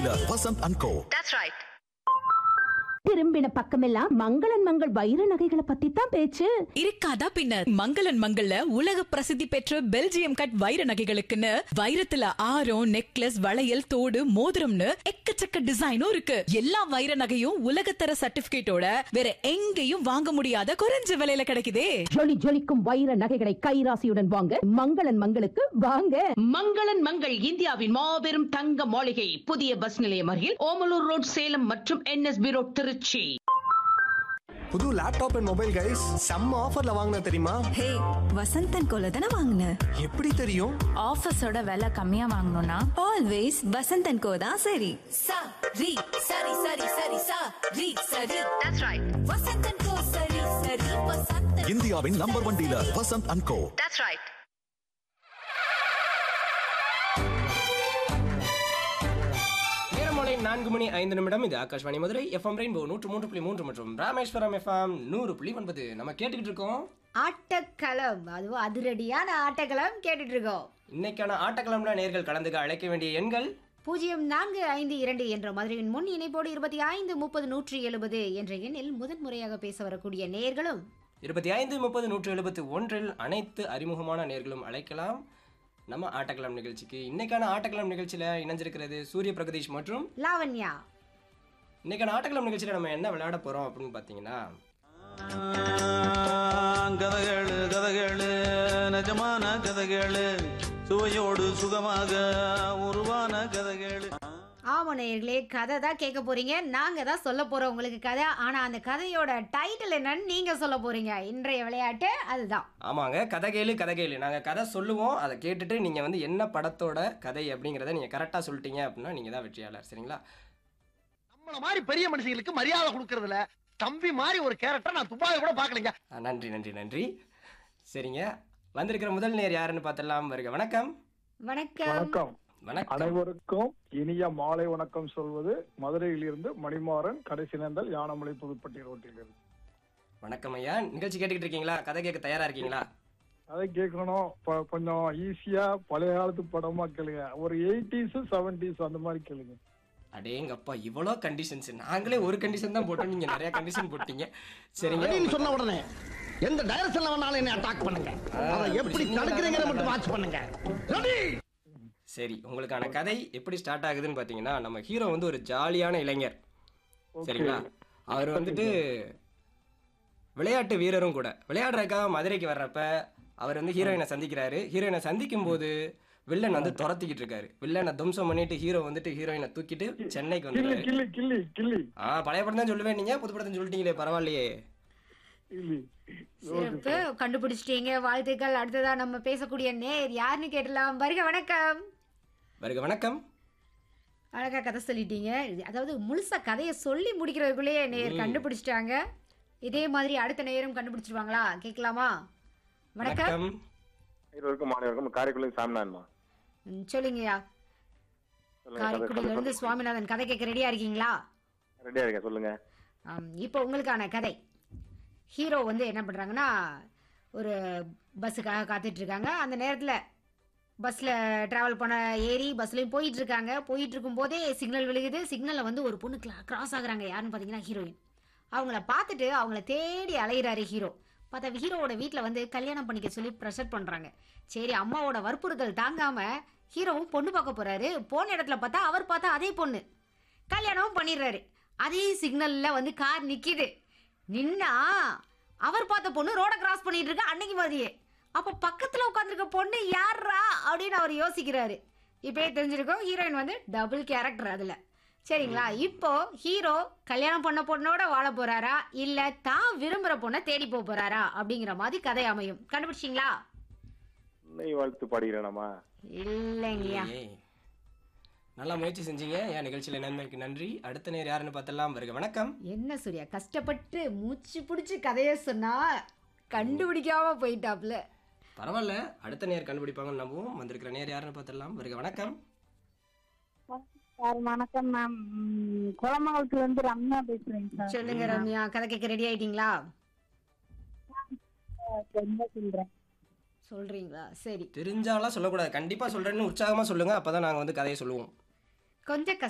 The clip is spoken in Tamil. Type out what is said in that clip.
Vasanth and co That's right. திரும்பின பக்கமெல்லாம் மங்களன் மங்கள் வைர நகைகளை பத்தி தான் பேச்சு இருக்காதா பின்ன மங்களன் மங்கள்ல உலக பிரசித்தி பெற்ற பெல்ஜியம் கட் வைர நகைகளுக்குன்னு வைரத்துல ஆரம் நெக்லஸ் வளையல் தோடு மோதிரம்னு எக்கச்சக்க டிசைனும் இருக்கு எல்லா வைர நகையும் உலகத்தர சர்டிபிகேட்டோட வேற எங்கேயும் வாங்க முடியாத குறைஞ்ச விலையில கிடைக்குதே ஜொலி ஜொலிக்கும் வைர நகைகளை கைராசியுடன் வாங்க மங்களன் மங்களுக்கு வாங்க மங்களன் மங்கள் இந்தியாவின் மாபெரும் தங்க மாளிகை புதிய பஸ் நிலையம் அருகில் ஓமலூர் ரோட் சேலம் மற்றும் என்எஸ்பி ரோட் திருச்சி புது லேப்டாப் அண்ட் மொபைல் கைஸ் செம்ம ஆஃபர்ல வாங்கின தெரியுமா ஹே வசந்தன் கோல தானே வாங்கின எப்படி தெரியும் ஆஃபீஸோட விலை கம்மியா வாங்கணும்னா ஆல்வேஸ் வசந்தன் கோ தான் சரி Sa, ri, sari, sari, sari, sa, ri, sari. That's right. Vasanthan கோ சரி சரி வசந்தன் இந்தியாவின் number one dealer Vasanth and co That's right. நேரமாலை நான்கு மணி ஐந்து நிமிடம் இது ஆகாஷ்வாணி மதுரை எஃப்எம் ரெயின்போ நூற்று மூன்று புள்ளி மூன்று மற்றும் ராமேஸ்வரம் எஃப்எம் நூறு புள்ளி ஒன்பது நம்ம கேட்டுக்கிட்டு இருக்கோம் ஆட்டக்களம் அதுவும் அதிரடியான ஆட்டக்களம் கேட்டுட்டு இருக்கோம் இன்னைக்கான ஆட்டக்கிழமை நேர்கள் கலந்துக்க அழைக்க வேண்டிய எண்கள் பூஜ்ஜியம் நான்கு ஐந்து இரண்டு என்ற மதுரையின் முன் இணைப்போடு இருபத்தி ஐந்து முப்பது நூற்றி எழுபது என்ற எண்ணில் முதன் முறையாக பேச வரக்கூடிய நேர்களும் இருபத்தி ஐந்து முப்பது நூற்று எழுபத்து ஒன்றில் அனைத்து அறிமுகமான நேர்களும் அழைக்கலாம் நம்ம ஆட்டக்கிழம் நிகழ்ச்சிக்கு இன்னைக்கான ஆட்டக்கிழம் நிகழ்ச்சியில இணைஞ்சிருக்கிறது சூரிய பிரகதீஷ் மற்றும் லாவண்யா இன்னைக்கான ஆட்டக்கிழம் நிகழ்ச்சியில நம்ம என்ன விளையாட போறோம் அப்படின்னு பாத்தீங்கன்னா கதகளு கதகளு நிஜமான கதகளு சுவையோடு சுகமாக உருவான கதகளு ஆமா நேர்களே கதை தான் கேட்க போறீங்க நாங்க தான் சொல்ல போறோம் உங்களுக்கு கதை ஆனா அந்த கதையோட டைட்டில் என்னன்னு நீங்க சொல்ல போறீங்க இன்றைய விளையாட்டு அதுதான் ஆமாங்க கதை கேளு கதை கேளு நாங்கள் கதை சொல்லுவோம் அதை கேட்டுட்டு நீங்கள் வந்து என்ன படத்தோட கதை அப்படிங்கிறத நீங்கள் கரெக்டாக சொல்லிட்டீங்க அப்படின்னா நீங்கள் தான் வெற்றியாளர் சரிங்களா நம்மள மாதிரி பெரிய மனுஷங்களுக்கு மரியாதை கொடுக்கறதுல தம்பி மாதிரி ஒரு கேரக்டர் நான் துபாய் கூட பாக்கலங்க ஆ, நன்றி நன்றி நன்றி சரிங்க வந்திருக்கிற முதல் நேர் யாருன்னு பார்த்துடலாம் வருக வணக்கம் வணக்கம் வணக்கம் வணக்கம் அனைவருக்கும் இனிய மாலை வணக்கம் சொல்வது மதுரையில் இருந்து மணிமாறன் கடைசி நேர்ந்தல் யானமலை புதுப்பட்டி ரோட்டில் இருந்து வணக்கம் ஐயா நிகழ்ச்சி கேட்டுக்கிட்டு இருக்கீங்களா கதை கேட்க தயாரா இருக்கீங்களா அதை கேட்கணும் ப- கொஞ்சம் ஈஸியா பழைய காலத்து படமா கேளுங்க ஒரு எயிட்டிஸ் செவன்டிஸ் அந்த மாதிரி கேளுங்க அடேங்கப்பா இவ்வளோ கண்டிஷன்ஸ் நாங்களே ஒரு கண்டிஷன் தான் போட்டோம் நீங்கள் நிறைய கண்டிஷன் போட்டீங்க சரிங்க ரெடின்னு சொன்ன உடனே எந்த டைரக்ஷன்ல வேணாலும் என்ன அட்டாக் பண்ணுங்க அதை எப்படி தடுக்கிறீங்கன்னு மட்டும் வாட்ச் பண்ணுங்க ரெடி சரி உங்களுக்கான கதை எப்படி ஸ்டார்ட் ஆகுதுன்னு பார்த்தீங்கன்னா நம்ம ஹீரோ வந்து ஒரு ஜாலியான இளைஞர் சரிங்களா அவர் வந்துட்டு விளையாட்டு வீரரும் கூட விளையாடுறதுக்காக மதுரைக்கு வர்றப்ப அவர் வந்து ஹீரோயினை சந்திக்கிறாரு ஹீரோயினை சந்திக்கும் போது வில்லன் வந்து துரத்திக்கிட்டு இருக்காரு வில்லனை தும்சம் பண்ணிட்டு ஹீரோ வந்துட்டு ஹீரோயினை தூக்கிட்டு சென்னைக்கு கிள்ளி வந்துருக்காரு கிள்ளி கிள்ளி கிள்ளி ஆ பழைய படம் தான் சொல்லுவேன் நீங்க புது படத்தை சொல்லிட்டீங்களே பரவாயில்லையே கிள்ளி சிறப்பு கண்டுபிடிச்சிட்டீங்க வாழ்த்துக்கள் அடுத்ததா நம்ம பேசக்கூடிய நேர் யாருன்னு கேட்டலாம் வருக வணக்கம் வருக வணக்கம் அழகா கதை சொல்லிட்டீங்க இது- அதாவது முழுசா கதையை சொல்லி முடிக்கிறதுக்குள்ளேயே நேர் கண்டுபிடிச்சிட்டாங்க இதே மாதிரி அடுத்த நேரம் கண்டுபிடிச்சிருவாங்களா கேட்கலாமா வணக்கம் வணக்கம் இருவருக்கும் மாலை வணக்கம் காரைக்குடி சாமினான்மா ம், சொல்லுங்கய்யா காரைக்குடியில இருந்து சுவாமிநாதன் கதை கேட்க ரெடியா இருக்கீங்களா ரெடியா இருக்கேன் சொல்லுங்க ஆம், இப்போ உங்களுக்கான கதை ஹீரோ வந்து என்ன பண்ணுறாங்கன்னா ஒரு பஸ்ஸுக்காக காத்துட்டு இருக்காங்க அந்த நேரத்தில் பஸ்ஸில் ட்ராவல் பண்ண ஏறி பஸ்லையும் போயிட்டு இருக்காங்க போயிட்டு இருக்கும்போதே சிக்னல் விழுகுது சிக்னலில் வந்து ஒரு பொண்ணு கிராஸ் ஆகுறாங்க யாருன்னு பார்த்தீங்கன்னா ஹீரோயின் அவங்கள பார்த்துட்டு அவங்கள தேடி அலையிறாரு ஹீரோ பார்த்தா ஹீரோவோட வீட்டில் வந்து கல்யாணம் பண்ணிக்க சொல்லி ப்ரெஷர் பண்ணுறாங்க சரி அம்மாவோட வற்புறுத்தல் தாங்காமல் ஹீரோவும் பொண்ணு பார்க்க போகிறாரு போன இடத்துல பார்த்தா அவர் பார்த்தா அதே பொண்ணு கல்யாணமும் பண்ணிடுறாரு அதே சிக்னல்ல வந்து கார் நிக்குது நின்னா அவர் பார்த்த பொண்ணு ரோட கிராஸ் பண்ணிட்டு இருக்கு அன்னைக்கு மாதிரியே அப்ப பக்கத்துல உட்காந்துருக்க பொண்ணு யாரா அப்படின்னு அவர் யோசிக்கிறாரு இப்பயே தெரிஞ்சிருக்கோம் ஹீரோயின் வந்து டபுள் கேரக்டர் அதுல சரிங்களா இப்போ ஹீரோ கல்யாணம் பண்ண பொண்ணோட வாழ போறாரா இல்ல தான் விரும்புற பொண்ணை தேடி போக போறாரா அப்படிங்கிற மாதிரி கதை அமையும் கண்டுபிடிச்சிங்களா உன்னை வாழ்த்து பாடுகிறேனாமா இல்லைங்கய்யா ஏய். நல்லா முயற்சி செஞ்சீங்க என் நிகழ்ச்சியில் நன்மைக்கு நன்றி அடுத்த நேர் யாருன்னு பார்த்தலாம் வருக வணக்கம் என்ன சூர்யா கஷ்டப்பட்டு மூச்சு பிடிச்சி கதையை சொன்னா கண்டுபிடிக்காம போயிட்டாப்ல பரவாயில்ல அடுத்த நேர் கண்டுபிடிப்பாங்கன்னு நம்புவோம் வந்திருக்கிற நேர் யாருன்னு பார்த்துடலாம் வருக வணக்கம் சார் வணக்கம் மேம் குளமங்கலத்துல இருந்து ரம்யா பேசுறேங்க சார் சொல்லுங்க ரம்யா கதை கேட்க ரெடி ஆயிட்டீங்களா ரொம்ப சொல்றேன் சொல்றீங்களா சரி தெரிஞ்சாலாம் சொல்லக்கூடாது கண்டிப்பாக சொல்கிறேன்னு உற்சாகமாக சொல்லுங்கள் அப்போ தான் நாங்கள் வந்து கதையை சொல்லுவோம் கொஞ்சம்